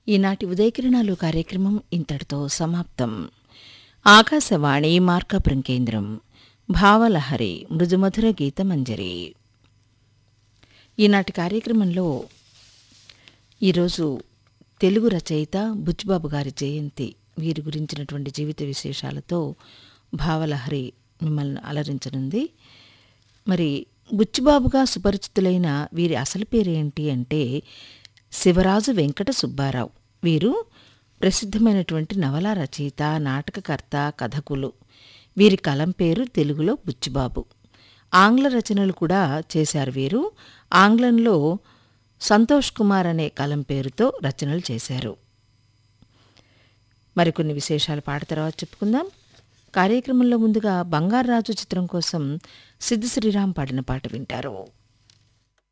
ఈనాటి ఉదయకిరణాలు కార్యక్రమం ఇంతటితో సమాప్తం ఆకాశవాణి మార్కాపురం కేంద్రం భావలహరి మృదుమధుర గీతమంజరి ఈనాటి కార్యక్రమంలో ఈరోజు తెలుగు రచయిత బుచ్చిబాబు గారి జయంతి వీరి గురించినటువంటి జీవిత విశేషాలతో భావలహరి మిమ్మల్ని అలరించనుంది మరి బుచ్చిబాబుగా సుపరిచితులైన వీరి అసలు పేరేంటి అంటే శివరాజు వెంకట సుబ్బారావు వీరు ప్రసిద్ధమైనటువంటి నవల రచయిత నాటకకర్త కథకులు వీరి కలం పేరు తెలుగులో బుచ్చిబాబు ఆంగ్ల రచనలు కూడా చేశారు వీరు ఆంగ్లంలో సంతోష్ కుమార్ అనే కలం పేరుతో రచనలు చేశారు మరికొన్ని విశేషాలు పాట తర్వాత చెప్పుకుందాం కార్యక్రమంలో ముందుగా బంగారాజు చిత్రం కోసం సిద్ధ శ్రీరామ్ పాడిన పాట వింటారు